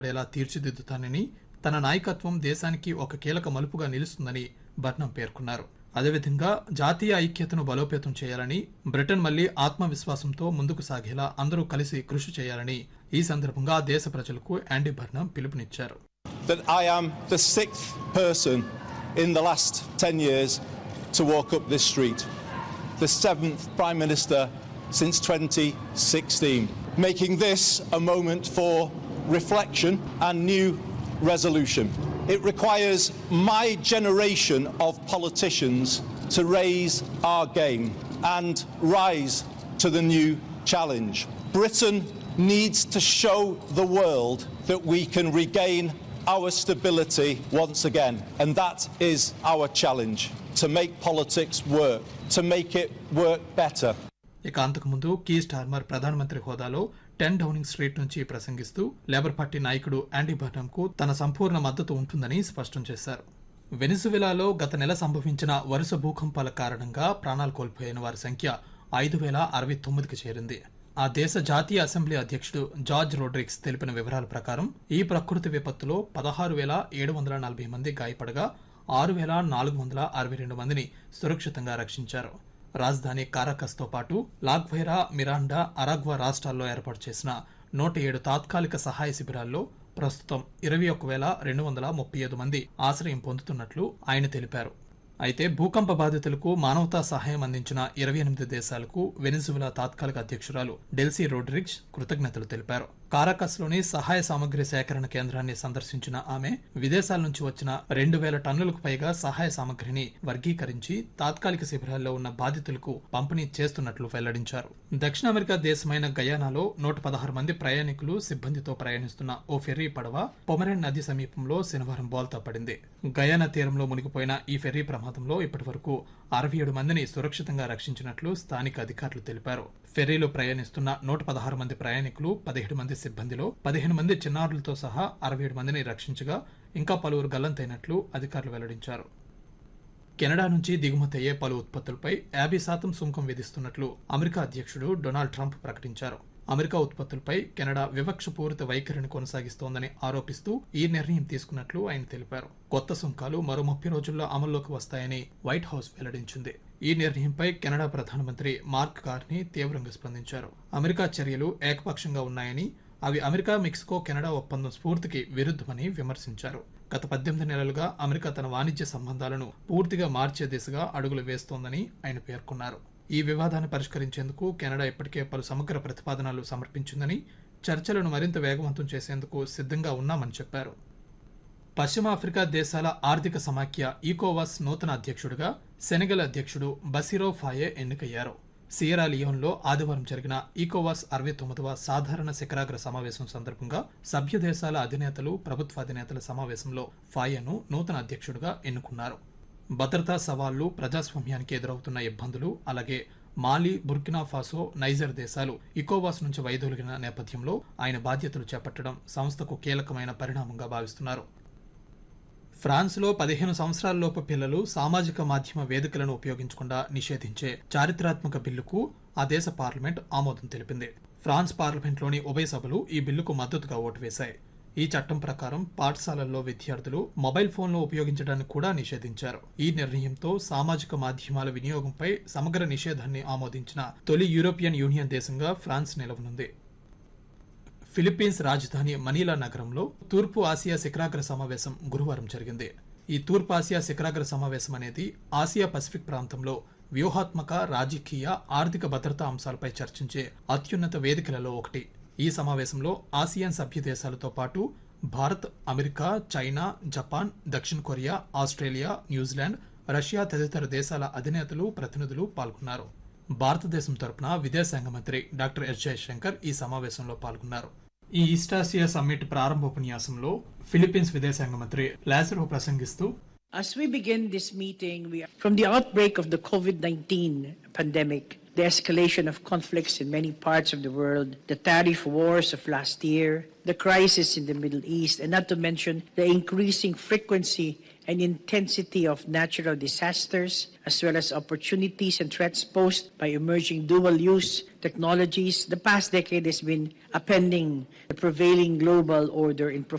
ఎలా తీర్చిదిద్దుతానని తన నాయకత్వం దేశానికి ఒక కీలక మలుపుగా నిలుస్తుందని బర్నం పేర్కొన్నారు అదేవిధంగా జాతీయ ఐక్యతను బలోపేతం చేయాలని బ్రిటన్ మళ్లీ ఆత్మవిశ్వాసంతో ముందుకు సాగేలా అందరూ కలిసి కృషి చేయాలని ఈ సందర్భంగా దేశ ప్రజలకు యాండీ బర్నం పిలుపునిచ్చారు that I am the sixth person in the last 10 years to walk up this street, the seventh Prime Minister since 2016, making this a moment for reflection and new resolution. It requires my generation of politicians to raise our game and rise to the new challenge. Britain needs to show the world that we can regain our stability once again. And that is our challenge to make politics work, to make it work better. ఇక అంతకుముందు key Starmer ప్రధానమంత్రి హోదాలో ten Downing street నుంచి ప్రసంగిస్తూ labour party నాయకుడు యాండీ బర్నమ్ కు తన సంపూర్ణ మద్దతు ఉంటుందని స్పష్టం చేశారు వెనిజువెలాలో గత నెల సంభవించిన వరుస భూకంపాల కారణంగా ప్రాణాలు కోల్పోయిన వారి సంఖ్య ఐదు వేల అరవై తొమ్మిదికి చేరింది ఆ దేశ జాతీయ అసెంబ్లీ అధ్యక్షుడు జార్జ్ రోడ్రిక్స్ తెలిపిన వివరాల ప్రకారం ఈ ప్రకృతి విపత్తులో పదహారు వేల ఏడు వందల నలభై మంది గాయపడగా ఆరు వేల నాలుగు వందల అరవై రెండు మందిని సురక్షితంగా రక్షించారు రాజధాని కారాకస్తో పాటు లాగ్వైరా మిరాండా అరాగ్వా రాష్ట్రాల్లో ఏర్పాటు చేసిన నూట ఏడు తాత్కాలిక సహాయ శిబిరాల్లో ప్రస్తుతం ఇరవై ఒక వేల రెండు వందల ముప్పై ఐదు మంది ఆశ్రయం పొందుతున్నట్లు ఆయన తెలిపారు అయితే భూకంప బాధితులకు మానవతా సహాయం అందించిన ఇరవై ఎనిమిది దేశాలకు వెనిజువెలా తాత్కాలిక అధ్యక్షురాలు డెల్సీ రోడ్రిగ్స్ కృతజ్ఞతలు తెలిపారు కారాకస్లోని సహాయ సామగ్రి సేకరణ కేంద్రాన్ని సందర్శించిన ఆమె విదేశాల నుంచి వచ్చిన రెండు వేల టన్నులకు పైగా సహాయ సామగ్రిని వర్గీకరించి తాత్కాలిక శిబిరాల్లో ఉన్న బాధితులకు పంపిణీ చేస్తున్నట్లు వెల్లడించారు దక్షిణ అమెరికా దేశమైన గయానాలో నూట పదహారు మంది ప్రయాణికులు సిబ్బందితో ప్రయాణిస్తున్న ఓ ఫెర్రీ పడవ పొమరెన్ నది సమీపంలో శనివారం బోల్తా పడింది గయానా తీరంలో మునిగిపోయిన ఈ ఫెర్రీ ప్రమాదంలో ఇప్పటి వరకు అరవై ఏడు మందిని సురక్షితంగా రక్షించినట్లు స్థానిక అధికారులు తెలిపారు ఫెర్రీలో ప్రయాణిస్తున్న నూట పదహారు మంది ప్రయాణికులు పదిహేడు మంది సిబ్బందిలో పదిహేను మంది చిన్నారులతో సహా అరవై ఏడు మందిని రక్షించగా ఇంకా పలువురు గల్లంతైనట్లు అధికారులు వెల్లడించారు కెనడా నుంచి దిగుమతి అయ్యే పలు ఉత్పత్తులపై యాభై శాతం సుంకం విధిస్తున్నట్లు అమెరికా అధ్యక్షుడు డొనాల్డ్ ట్రంప్ ప్రకటించారు అమెరికా ఉత్పత్తులపై కెనడా వివక్షపూరిత వైఖరిని కొనసాగిస్తోందని ఆరోపిస్తూ ఈ నిర్ణయం తీసుకున్నట్లు ఆయన తెలిపారు కొత్త సుంకాలు మరో ముప్పై రోజుల్లో అమల్లోకి వస్తాయని వైట్ హౌస్ వెల్లడించింది ఈ నిర్ణయంపై కెనడా ప్రధానమంత్రి మార్క్ కార్ని తీవ్రంగా స్పందించారు అమెరికా చర్యలు ఏకపక్షంగా ఉన్నాయని అవి అమెరికా మెక్సికో కెనడా ఒప్పందం స్ఫూర్తికి విరుద్ధమని విమర్శించారు గత పద్దెనిమిది నెలలుగా అమెరికా తన వాణిజ్య సంబంధాలను పూర్తిగా మార్చే దిశగా అడుగులు వేస్తోందని ఆయన పేర్కొన్నారు ఈ వివాదాన్ని పరిష్కరించేందుకు కెనడా ఇప్పటికే పలు సమగ్ర ప్రతిపాదనలు సమర్పించిందని చర్చలను మరింత వేగవంతం చేసేందుకు సిద్ధంగా ఉన్నామని చెప్పారు పశ్చిమ ఆఫ్రికా దేశాల ఆర్థిక సమాఖ్య ఈకోవాస్ నూతన అధ్యక్షుడిగా సెనెగల్ అధ్యక్షుడు బసిరో ఫాయే ఎన్నికయ్యారు సియరా లియోన్లో ఆదివారం జరిగిన ఈకోవాస్ అరవై తొమ్మిదవ సాధారణ శిఖరాగ్ర సమావేశం సందర్భంగా సభ్య దేశాల అధినేతలు ప్రభుత్వాధినేతల సమావేశంలో ఫాయేను నూతన అధ్యక్షుడిగా ఎన్నుకున్నారు భద్రతా సవాళ్లు ప్రజాస్వామ్యానికి ఎదురవుతున్న ఇబ్బందులు అలాగే మాలి బుర్కినా ఫాసో నైజర్ దేశాలు ఇకోవాస్ నుంచి వైదొలిగిన నేపథ్యంలో ఆయన బాధ్యతలు చేపట్టడం సంస్థకు కీలకమైన పరిణామంగా భావిస్తున్నారు ఫ్రాన్స్లో పదిహేను సంవత్సరాలలోపు పిల్లలు సామాజిక మాధ్యమ వేదికలను ఉపయోగించకుండా నిషేధించే చారిత్రాత్మక బిల్లుకు ఆ దేశ పార్లమెంట్ ఆమోదం తెలిపింది ఫ్రాన్స్ పార్లమెంట్లోని ఉభయ సభలు ఈ బిల్లుకు మద్దతుగా ఓటు వేశాయి ఈ చట్టం ప్రకారం పాఠశాలల్లో విద్యార్థులు మొబైల్ ఫోన్లు ఉపయోగించడాన్ని కూడా నిషేధించారు ఈ నిర్ణయంతో సామాజిక మాధ్యమాల వినియోగంపై సమగ్ర నిషేధాన్ని ఆమోదించిన తొలి యూరోపియన్ యూనియన్ దేశంగా ఫ్రాన్స్ నిలవనుంది ఫిలిప్పీన్స్ రాజధాని మనీలా నగరంలో తూర్పు ఆసియా శిఖరాగ్ర సమావేశం గురువారం జరిగింది ఈ తూర్పు ఆసియా శిఖరాగ్ర సమావేశం అనేది ఆసియా పసిఫిక్ ప్రాంతంలో వ్యూహాత్మక రాజకీయ ఆర్థిక భద్రతా అంశాలపై చర్చించే అత్యున్నత వేదికలలో ఒకటి ఈ సమావేశంలో ఆసియాన్ సభ్య దేశాలతో పాటు భారత్ అమెరికా చైనా జపాన్ దక్షిణ కొరియా ఆస్ట్రేలియా న్యూజిలాండ్ రష్యా తదితర దేశాల అధినేతలు ప్రతినిధులు పాల్గొన్నారు భారతదేశం తరపున విదేశాంగ మంత్రి డాక్టర్ ఎస్ జయశంకర్ ఈ సమావేశంలో పాల్గొన్నారు ఈ ఈస్టాసియా సమ్మిట్ ప్రారంభోపన్యాసంలో ఫిలిప్పీన్స్ విదేశాంగ మంత్రి లాజరో ప్రసంగిస్తూ As we begin this meeting, we are, from the outbreak of the COVID 19 pandemic, the escalation of conflicts in many parts of the world, the tariff wars of last year, the crisis in the Middle East, and not to mention the increasing frequency and intensity of natural disasters, as well as opportunities and threats posed by emerging dual use technologies, the past decade has been appending the prevailing global order in